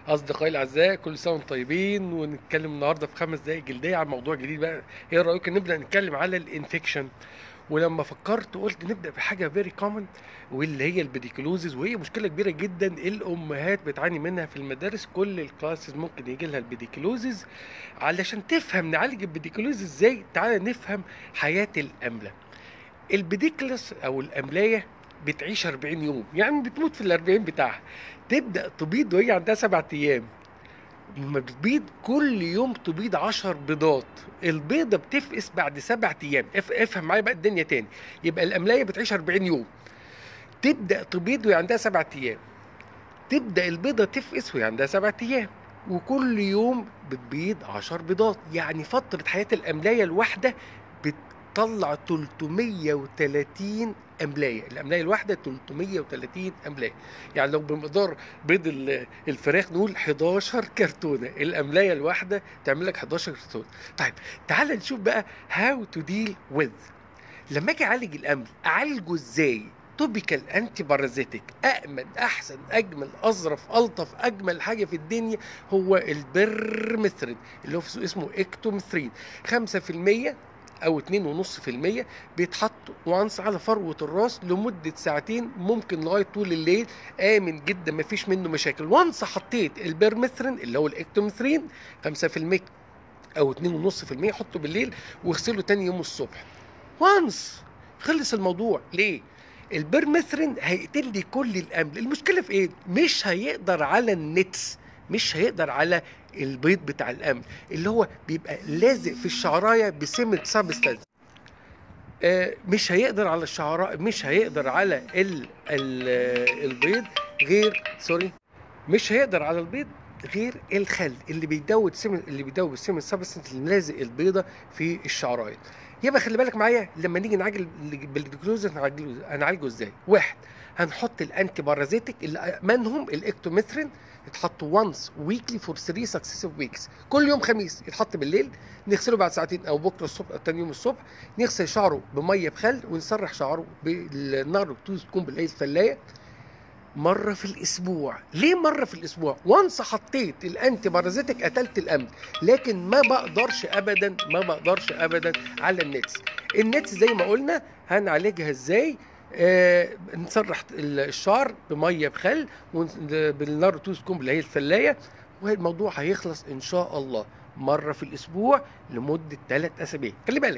أصدقائي الأعزاء كل سنة وانتم طيبين ونتكلم النهاردة في خمس دقايق جلدية عن موضوع جديد بقى إيه رأيكم نبدأ نتكلم على الانفكشن ولما فكرت قلت نبدأ بحاجة فيري كومن واللي هي البيديكلوزز وهي مشكلة كبيرة جدا الأمهات بتعاني منها في المدارس كل الكلاسز ممكن يجي لها البيديكلوزز علشان تفهم نعالج البيديكلوز ازاي تعالى نفهم حياة الأملة البيديكلس أو الأملاية بتعيش 40 يوم يعني بتموت في ال 40 بتاعها تبدا تبيض وهي عندها سبعة ايام لما بتبيض كل يوم تبيض 10 بيضات البيضه بتفقس بعد سبعة ايام اف- افهم معايا بقى الدنيا تاني يبقى الاملايه بتعيش 40 يوم تبدا تبيض وهي عندها سبعة ايام تبدا البيضه تفقس وهي عندها سبعة ايام وكل يوم بتبيض 10 بيضات يعني فتره حياه الاملايه الواحده بتطلع 330 املايه الاملايه الواحده 330 املايه يعني لو بمقدار بيض ال- الفراخ نقول 11 كرتونه الاملايه الواحده تعمل لك 11 كرتونه طيب تعال نشوف بقى هاو تو ديل وذ لما اجي اعالج الامل اعالجه ازاي توبيكال انتي بارازيتك امن احسن اجمل اظرف الطف اجمل حاجه في الدنيا هو البرمثرين اللي هو في سوق اسمه اكتومثرين 5% او 2.5% بيتحط وانس على فروه الراس لمده ساعتين ممكن لغايه طول الليل امن جدا مفيش منه مشاكل وانس حطيت البرمثرين اللي هو الاكتومثرين 5% او 2.5% حطه بالليل واغسله تاني يوم الصبح وانس خلص الموضوع ليه البرمثرين هيقتل لي كل الامل المشكله في ايه مش هيقدر على النتس مش هيقدر على البيض بتاع الامل اللي هو بيبقى لازق في الشعرايه بسمة سابستانس آه، مش هيقدر على الشعراء مش هيقدر على ال ال البيض غير سوري مش هيقدر على البيض غير الخل اللي بيدوب سمن اللي بيدوب السمن سبستنس اللي لازق البيضه في الشعرايه يبقى خلي بالك معايا لما نيجي نعالج بالجلوز هنعالجه هنعالجه ازاي واحد هنحط الانتي بارازيتك اللي امنهم الاكتوميثرين يتحط وانس ويكلي فور 3 سكسيسيف ويكس كل يوم خميس يتحط بالليل نغسله بعد ساعتين او بكره الصبح او تاني يوم الصبح نغسل شعره بميه بخل ونسرح شعره بالنار تكون بالايد فلايه مره في الاسبوع ليه مره في الاسبوع وانس حطيت الانتي بارازيتك قتلت الامن لكن ما بقدرش ابدا ما بقدرش ابدا على النتس النتس زي ما قلنا هنعالجها ازاي آه نسرح الشعر بميه بخل ون- بالنار توز تكون اللي هي الفلايه والموضوع هيخلص ان شاء الله مره في الاسبوع لمده ثلاث اسابيع خلي بالك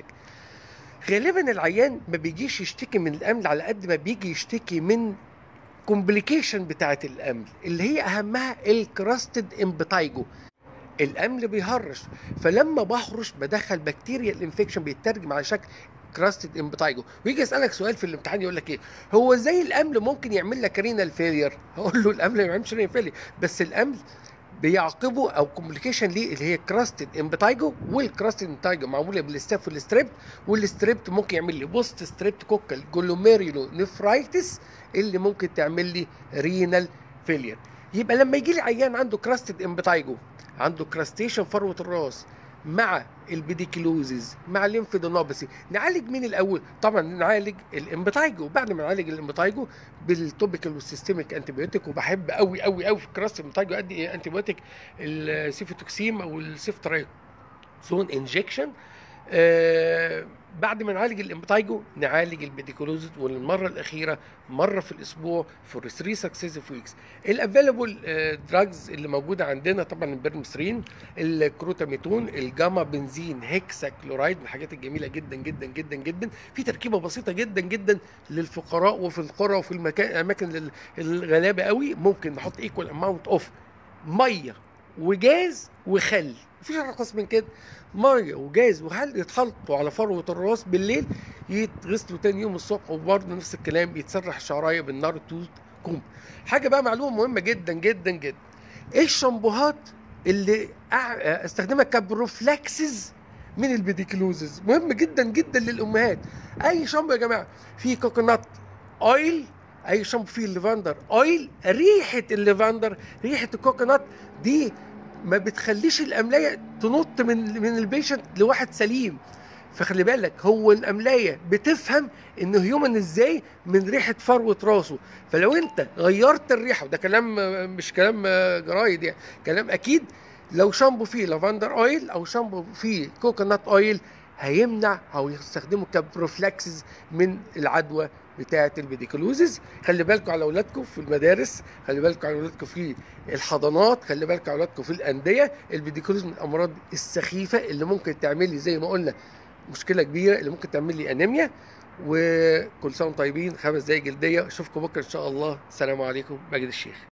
غالبا العيان ما بيجيش يشتكي من الامل على قد ما بيجي يشتكي من كومبليكيشن بتاعت الامل اللي هي اهمها الكراستد امبتايجو الامل بيهرش فلما بهرش بدخل بكتيريا الانفكشن بيترجم على شكل كراستد امبتايجو ويجي يسالك سؤال في الامتحان يقول لك ايه هو ازاي الامل ممكن يعمل لك رينال فيلير هقول له الامل ما يعملش رينال فيلير بس الامل بيعقبه او كومبليكيشن ليه اللي هي كراستد امبتايجو والكراستد امبتايجو معموله بالستاف والستريبت والستريبت ممكن يعمل لي بوست ستريبت كوكال جلوميريولو نفرايتس اللي ممكن تعمل لي رينال فيلير يبقى لما يجي لي عيان عنده كراستد امبتايجو عنده كراستيشن فروه الراس مع البيديكلوزز مع الليمفيدونوباثي نعالج مين الاول طبعا نعالج الامبتايجو بعد ما نعالج الامبتايجو بالتوبيكال والسيستميك انتيبيوتيك وبحب قوي قوي قوي في الكراست امبتايجو ادي ايه انتيبيوتيك السيفوتوكسيم او السيفترايزون انجكشن آه بعد ما نعالج الامبتايجو نعالج البيديكولوزيت والمره الاخيره مره في الاسبوع فور 3 سكسيسيف ويكس الافيلابل دراجز اللي موجوده عندنا طبعا البرمسترين الكروتاميتون الجاما بنزين هيكسا كلورايد من الحاجات الجميله جدا جدا جدا جدا في تركيبه بسيطه جدا جدا للفقراء وفي القرى وفي المكان الاماكن لل- الغلابه قوي ممكن نحط ايكوال اماونت اوف ميه وجاز وخل مفيش ارخص من كده ميه وجاز وخل يتحطوا على فروه الراس بالليل يتغسلوا تاني يوم الصبح وبرضه نفس الكلام يتسرح الشعرايه بالنار توت كوم حاجه بقى معلومه مهمه جدا جدا جدا ايه الشامبوهات اللي أع- استخدمها كبروفلاكسز من البيديكلوزز مهم جدا جدا للامهات اي شامبو يا جماعه فيه كوكونات اويل اي شامبو فيه الليفاندر اويل ريحه الليفاندر ريحه الكوكونات دي ما بتخليش الاملايه تنط من من البيشنت لواحد سليم فخلي بالك هو الاملايه بتفهم انه هيومن ازاي من ريحه فروه راسه فلو انت غيرت الريحه وده كلام مش كلام جرايد يعني كلام اكيد لو شامبو فيه لافندر اويل او شامبو فيه كوكونات اويل هيمنع او يستخدمه كبروفلاكسز من العدوى بتاعه البيديكلوزز خلي بالكم على اولادكم في المدارس خلي بالكم على اولادكم في الحضانات خلي بالكم على اولادكم في الانديه البيديكلوز من الامراض السخيفه اللي ممكن تعمل لي زي ما قلنا مشكله كبيره اللي ممكن تعمل لي انيميا وكل سنه وانتم طيبين خمس دقايق جلديه اشوفكم بكره ان شاء الله السلام عليكم ماجد الشيخ